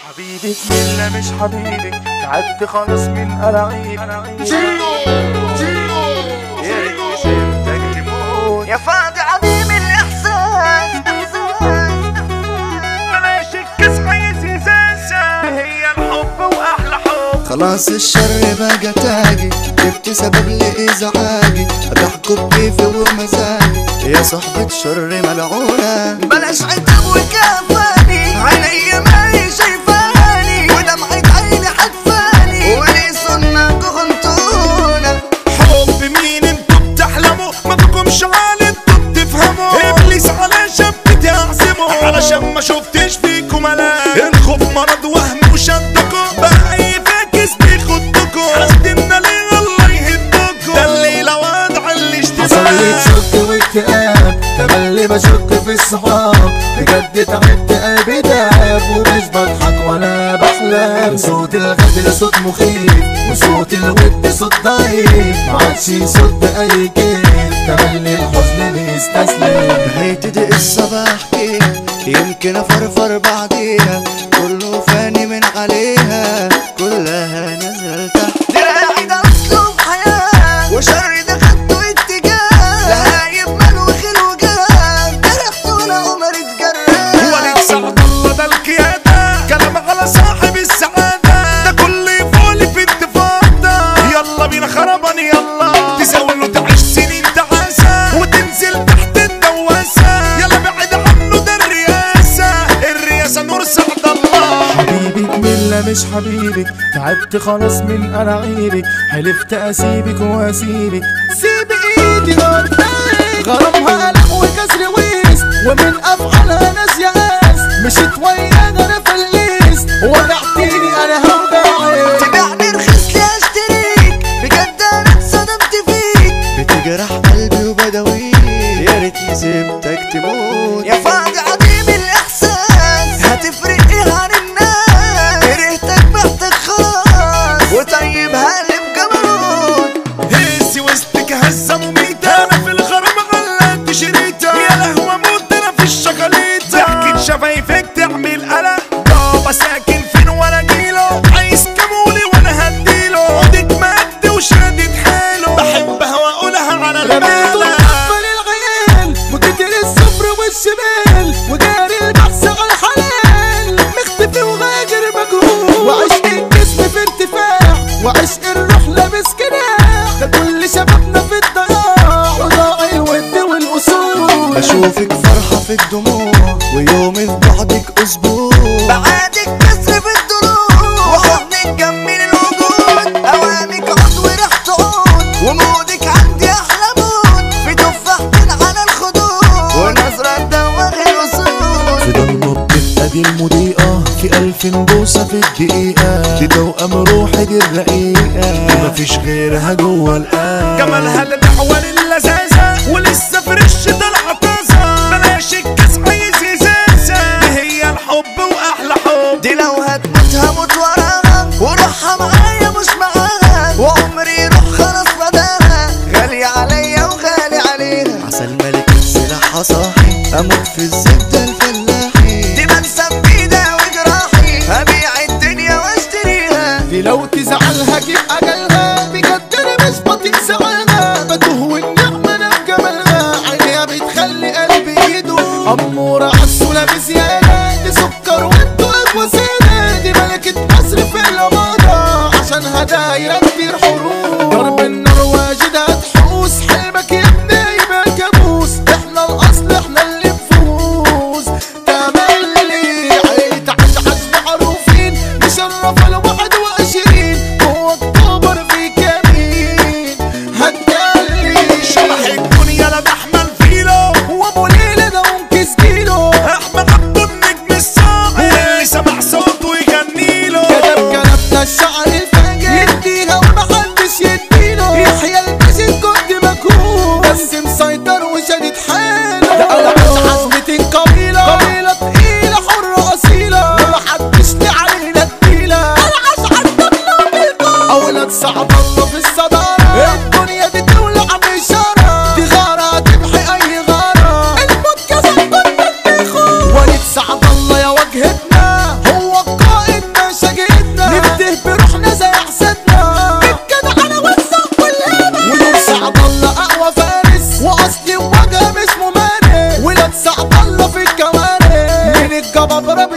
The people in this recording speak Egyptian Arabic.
حبيبك إلا مش حبيبك تعبت خلاص من ألاعيب يا ريتني سبتك تموت يا فاضي عديم الإحساس بلاش الكسب يزيزازة هي الحب وأحلى حب خلاص الشر بقى تاجي جبت سبب لإزعاجي هتحكم كيفي ومزاجي يا صحبة شر ملعونة بلاش عتاب وكفاني عيني ما هي شايفاني ودمعة عيني حدفاني ولي سنة خنتونة حب مين انتوا بتحلموا ما بكمش عالي انتوا بتفهموا ابليس على شاب بتعزموا علشان ما شفتش فيكم ملاك الخوف مرض وهم وشدكم بقى اي فاكس بيخدكم حاسدنا ليه الله يهدكم ده الليلة وضع اللي حصلت اشتباه شك واكتئاب تملي بشك في الصحاب بجد تعبت قلبي تعب ومش بضحك ولا بحلم صوت الغدر صوت مخيف وصوت الود صوت ضعيف معادش يصد اي كيف تملي الحزن بيستسلم هيتدق الصباح كده يمكن افرفر بعديها كله فاني من عليها كلها نزل تحت دراعي ده أسلوب حياة وشر ده خدته اتجاه لهايب مال وخيل وجاه جرحت ولا عمر اتجرح وليد سعد الله ده القيادة كلام على صاحب السعادة ده كل يفولي في انتفاضة يلا بينا خربان يلا تزاوله تعيش سنين تعاسة وتنزل تحت الدواسة يلا بعد عنه ده الرئاسة الرئاسة نور سعد الله حبيبك ملا مش حبيبك تعبت خلاص من ألاعيبك حلفت أسيبك وأسيبك سيب ايدي قدامي غرامها قلق وكسر ويس ومن افعالها ناس ياس مشيت وياها انا فليس وجعتني انا هوجعك تبيعني رخيص لي اشتريك بجد انا اتصدمت فيك بتجرح قلبي وبدويه يا ريتني سبتك تموت يا فاضي عديم الاحساس هتفرق ايه عن الناس كرهتك بعتك خلاص وطيب هقلب جبروت هزي وسطك هزة مميتة أنا في الغرام غلقت شريطة يا لهوى موت أنا في الشغاليطة ضحكة شفايفك تعمل قلق بابا ساكن فين وأنا جيله عايز كمولي وأنا هديله عودك مجد وشادد حاله بحبها وأقولها على رميته المالة مقفل العيال وكتر الصفر والشمال وجاري البحث على الحلال مختفي وغاجر مجهول وعشق الجسم في ارتفاع وعشق الروح لابس كناع ده كل شبابنا في الضياع وضاع الود والاصول بشوفك فرحة في الدموع ويومي في بعدك اسبوع بعادك كسر في الضلوع وحضنك جميل الوجود اوامك عود وريحة عود ومودك عندي احلى مود في تفاحتين على الخدود ونظرة تدوغ الوصول في ضلمة بتبقى دي المضيئة في ألف بوسة في الدقيقة دي توأم روحي دي الرقيقة دي مفيش غيرها جوه القلب جمالها ده دعوة للذاذة ولسه فريش طالعة طازة بلاش الكسب يزيزازة دي هي الحب وأحلى حب دي لو هتموت هموت وراها وروحها معايا مش معاها وعمري يروح خلاص فداها غالية عليا وغالي عليها عسل ملك السلاح صاحي اموت في الزبدة الفلاحي دي بنسى بإيدها وجراحي هبيع الدنيا واشتريها دي لو تزعلها جيب أجلها بجد أنا مش بطيق زعلها بتوه والنعمة أنا في جمالها عينيها بتخلي قلبي يدوب أمورة عسولة بزيادة دي سكر وانتوا أقوى سادة ادهم اسمه ماني ولاد سعد الله في الكواني من الجبابرة